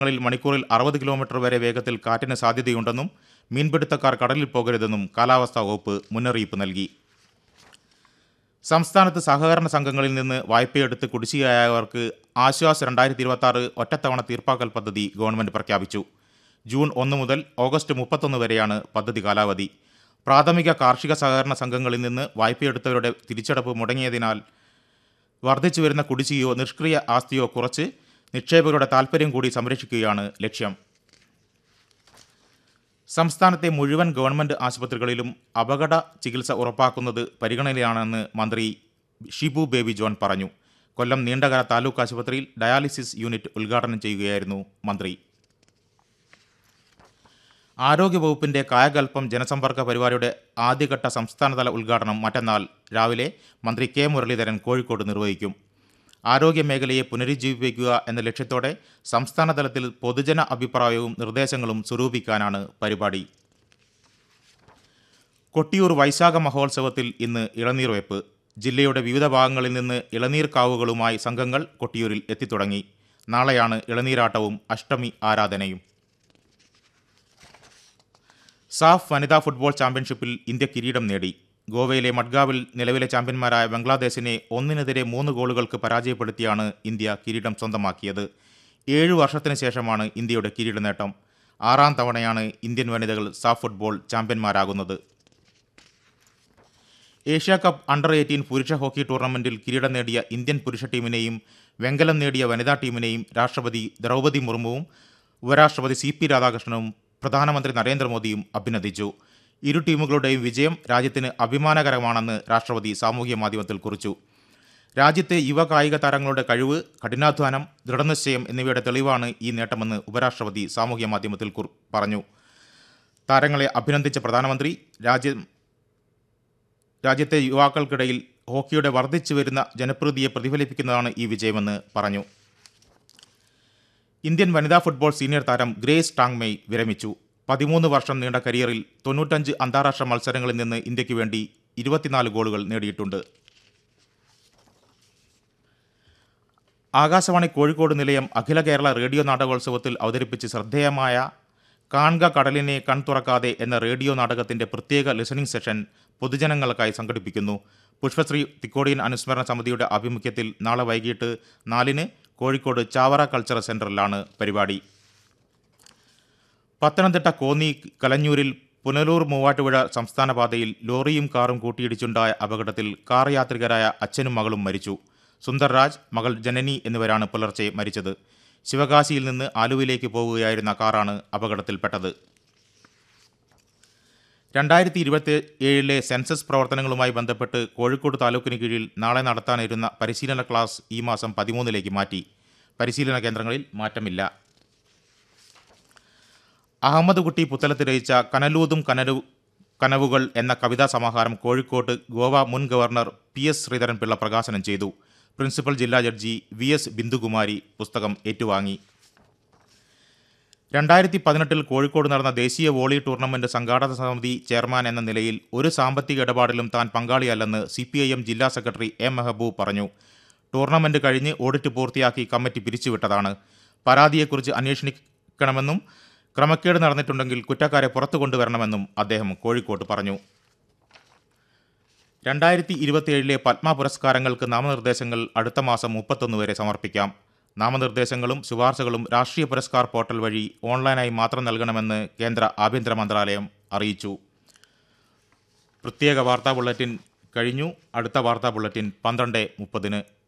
ങ്ങളിൽ മണിക്കൂറിൽ അറുപത് കിലോമീറ്റർ വരെ വേഗത്തിൽ കാറ്റിന് സാധ്യതയുണ്ടെന്നും മീൻപിടുത്തക്കാർ കടലിൽ പോകരുതെന്നും കാലാവസ്ഥാ വകുപ്പ് മുന്നറിയിപ്പ് നൽകി സംസ്ഥാനത്ത് സഹകരണ സംഘങ്ങളിൽ നിന്ന് വായ്പയെടുത്ത് കുടിശ്ശികയായവർക്ക് ആശ്വാസ് രണ്ടായിരത്തി ഇരുപത്തി ആറ് ഒറ്റത്തവണ തീർപ്പാക്കൽ പദ്ധതി ഗവൺമെന്റ് പ്രഖ്യാപിച്ചു ജൂൺ ഒന്ന് മുതൽ ഓഗസ്റ്റ് മുപ്പത്തൊന്ന് വരെയാണ് പദ്ധതി കാലാവധി പ്രാഥമിക കാർഷിക സഹകരണ സംഘങ്ങളിൽ നിന്ന് വായ്പയെടുത്തവരുടെ തിരിച്ചടപ്പ് മുടങ്ങിയതിനാൽ വർദ്ധിച്ചു വരുന്ന കുടിശ്ശികയോ നിഷ്ക്രിയ ആസ്തിയോ കുറച്ച് നിക്ഷേപകരുടെ താൽപ്പര്യം കൂടി സംരക്ഷിക്കുകയാണ് ലക്ഷ്യം സംസ്ഥാനത്തെ മുഴുവൻ ഗവൺമെന്റ് ആശുപത്രികളിലും അപകട ചികിത്സ ഉറപ്പാക്കുന്നത് പരിഗണനയിലാണെന്ന് മന്ത്രി ഷിബു ബേബി ജോൺ പറഞ്ഞു കൊല്ലം നീണ്ടകര താലൂക്ക് ആശുപത്രിയിൽ ഡയാലിസിസ് യൂണിറ്റ് ഉദ്ഘാടനം ചെയ്യുകയായിരുന്നു മന്ത്രി ആരോഗ്യവകുപ്പിന്റെ കായകൽപ്പം ജനസമ്പർക്ക പരിപാടിയുടെ ആദ്യഘട്ട സംസ്ഥാനതല ഉദ്ഘാടനം മറ്റന്നാൾ രാവിലെ മന്ത്രി കെ മുരളീധരൻ കോഴിക്കോട് നിർവഹിക്കും ആരോഗ്യ മേഖലയെ പുനരുജ്ജീവിപ്പിക്കുക എന്ന ലക്ഷ്യത്തോടെ സംസ്ഥാന തലത്തിൽ പൊതുജന അഭിപ്രായവും നിർദ്ദേശങ്ങളും സ്വരൂപിക്കാനാണ് പരിപാടി കൊട്ടിയൂർ വൈശാഖ മഹോത്സവത്തിൽ ഇന്ന് ഇളനീർ വെപ്പ് ജില്ലയുടെ വിവിധ ഭാഗങ്ങളിൽ നിന്ന് ഇളനീർ കാവുകളുമായി സംഘങ്ങൾ കൊട്ടിയൂരിൽ എത്തിത്തുടങ്ങി നാളെയാണ് ഇളനീരാട്ടവും അഷ്ടമി ആരാധനയും സാഫ് വനിതാ ഫുട്ബോൾ ചാമ്പ്യൻഷിപ്പിൽ ഇന്ത്യ കിരീടം നേടി ഗോവയിലെ മഡ്ഗാവിൽ നിലവിലെ ചാമ്പ്യന്മാരായ ബംഗ്ലാദേശിനെ ഒന്നിനെതിരെ മൂന്ന് ഗോളുകൾക്ക് പരാജയപ്പെടുത്തിയാണ് ഇന്ത്യ കിരീടം സ്വന്തമാക്കിയത് ഏഴു വർഷത്തിന് ശേഷമാണ് ഇന്ത്യയുടെ കിരീട നേട്ടം ആറാം തവണയാണ് ഇന്ത്യൻ വനിതകൾ സാഫ് ഫുട്ബോൾ ചാമ്പ്യന്മാരാകുന്നത് ഏഷ്യ കപ്പ് അണ്ടർ എയ്റ്റീൻ പുരുഷ ഹോക്കി ടൂർണമെന്റിൽ കിരീടം നേടിയ ഇന്ത്യൻ പുരുഷ ടീമിനെയും വെങ്കലം നേടിയ വനിതാ ടീമിനെയും രാഷ്ട്രപതി ദ്രൗപദി മുർമുവും ഉപരാഷ്ട്രപതി സി പി രാധാകൃഷ്ണനും പ്രധാനമന്ത്രി നരേന്ദ്രമോദിയും അഭിനന്ദിച്ചു ഇരു ടീമുകളുടെയും വിജയം രാജ്യത്തിന് അഭിമാനകരമാണെന്ന് രാഷ്ട്രപതി സാമൂഹ്യ മാധ്യമത്തിൽ കുറിച്ചു രാജ്യത്തെ യുവ കായിക താരങ്ങളുടെ കഴിവ് കഠിനാധ്വാനം ദൃഢനിശ്ചയം എന്നിവയുടെ തെളിവാണ് ഈ നേട്ടമെന്ന് ഉപരാഷ്ട്രപതി സാമൂഹ്യ മാധ്യമത്തിൽ കുർ- പറഞ്ഞു താരങ്ങളെ അഭിനന്ദിച്ച പ്രധാനമന്ത്രി രാജ്യം രാജ്യത്തെ യുവാക്കൾക്കിടയിൽ ഹോക്കിയുടെ വർദ്ധിച്ചു വരുന്ന ജനപ്രീതിയെ പ്രതിഫലിപ്പിക്കുന്നതാണ് ഈ വിജയമെന്ന് പറഞ്ഞു ഇന്ത്യൻ വനിതാ ഫുട്ബോൾ സീനിയർ താരം ഗ്രേസ് ടാങ്മെയ് വിരമിച്ചു പതിമൂന്ന് വർഷം നീണ്ട കരിയറിൽ തൊണ്ണൂറ്റഞ്ച് അന്താരാഷ്ട്ര മത്സരങ്ങളിൽ നിന്ന് ഇന്ത്യക്ക് വേണ്ടി ഇരുപത്തിനാല് ഗോളുകൾ നേടിയിട്ടുണ്ട് ആകാശവാണി കോഴിക്കോട് നിലയം അഖില കേരള റേഡിയോ നാടകോത്സവത്തിൽ അവതരിപ്പിച്ച് ശ്രദ്ധേയമായ കാൺക കടലിനെ കൺ തുറക്കാതെ എന്ന റേഡിയോ നാടകത്തിന്റെ പ്രത്യേക ലിസണിംഗ് സെഷൻ പൊതുജനങ്ങൾക്കായി സംഘടിപ്പിക്കുന്നു പുഷ്പശ്രീ തിക്കോടിയൻ അനുസ്മരണ സമിതിയുടെ ആഭിമുഖ്യത്തിൽ നാളെ വൈകിട്ട് നാലിന് കോഴിക്കോട് ചാവറ കൾച്ചറൽ സെന്ററിലാണ് പരിപാടി പത്തനംതിട്ട കോന്നി കലഞ്ഞൂരിൽ പുനലൂർ മൂവാറ്റുപുഴ സംസ്ഥാന പാതയിൽ ലോറിയും കാറും കൂട്ടിയിടിച്ചുണ്ടായ അപകടത്തിൽ കാർ യാത്രികരായ അച്ഛനും മകളും മരിച്ചു സുന്ദർരാജ് മകൾ ജനനി എന്നിവരാണ് പുലർച്ചെ മരിച്ചത് ശിവകാശിയിൽ നിന്ന് ആലുവയിലേക്ക് പോകുകയായിരുന്ന കാറാണ് അപകടത്തിൽപ്പെട്ടത് രണ്ടായിരത്തി ഇരുപത്തി ഏഴിലെ സെൻസസ് പ്രവർത്തനങ്ങളുമായി ബന്ധപ്പെട്ട് കോഴിക്കോട് താലൂക്കിന് കീഴിൽ നാളെ നടത്താനിരുന്ന പരിശീലന ക്ലാസ് ഈ മാസം പതിമൂന്നിലേക്ക് മാറ്റി പരിശീലന കേന്ദ്രങ്ങളിൽ മാറ്റമില്ല അഹമ്മദ് കുട്ടി പുത്തലത്ത് രചിച്ച കനലൂതും കനലു കനവുകൾ എന്ന കവിതാ സമാഹാരം കോഴിക്കോട്ട് ഗോവ മുൻ governor P S Sreedharan Pillai പ്രകാശനം ചെയ്തു പ്രിൻസിപ്പൽ ജില്ലാ ജഡ്ജി വി എസ് ബിന്ദുകുമാരി പുസ്തകം ഏറ്റുവാങ്ങി രണ്ടായിരത്തി പതിനെട്ടിൽ കോഴിക്കോട് നടന്ന ദേശീയ വോളി ടൂർണമെന്റ് സംഘാടക സമിതി ചെയർമാൻ എന്ന നിലയിൽ ഒരു സാമ്പത്തിക ഇടപാടിലും താൻ പങ്കാളിയല്ലെന്ന് സി പി ഐ എം ജില്ലാ സെക്രട്ടറി എം മെഹബൂബ് പറഞ്ഞു ടൂർണമെന്റ് കഴിഞ്ഞ് ഓഡിറ്റ് പൂർത്തിയാക്കി കമ്മിറ്റി പിരിച്ചുവിട്ടതാണ് പരാതിയെക്കുറിച്ച് അന്വേഷിക്കണമെന്നും ക്രമക്കേട് നടന്നിട്ടുണ്ടെങ്കിൽ കുറ്റക്കാരെ പുറത്തു കൊണ്ടുവരണമെന്നും അദ്ദേഹം കോഴിക്കോട്ട് പറഞ്ഞു രണ്ടായിരത്തി ഇരുപത്തിയേഴിലെ പത്മ പുരസ്കാരങ്ങൾക്ക് നാമനിർദ്ദേശങ്ങൾ അടുത്ത മാസം മുപ്പത്തൊന്ന് വരെ സമർപ്പിക്കാം നാമനിർദ്ദേശങ്ങളും ശുപാർശകളും രാഷ്ട്രീയ പുരസ്കാർ പോർട്ടൽ വഴി ഓൺലൈനായി മാത്രം നൽകണമെന്ന് കേന്ദ്ര ആഭ്യന്തര മന്ത്രാലയം അറിയിച്ചു പ്രത്യേക വാർത്താ ബുള്ളറ്റിൻ കഴിഞ്ഞു അടുത്ത വാർത്താ ബുള്ളറ്റിൻ പന്ത്രണ്ട് മുപ്പതിന്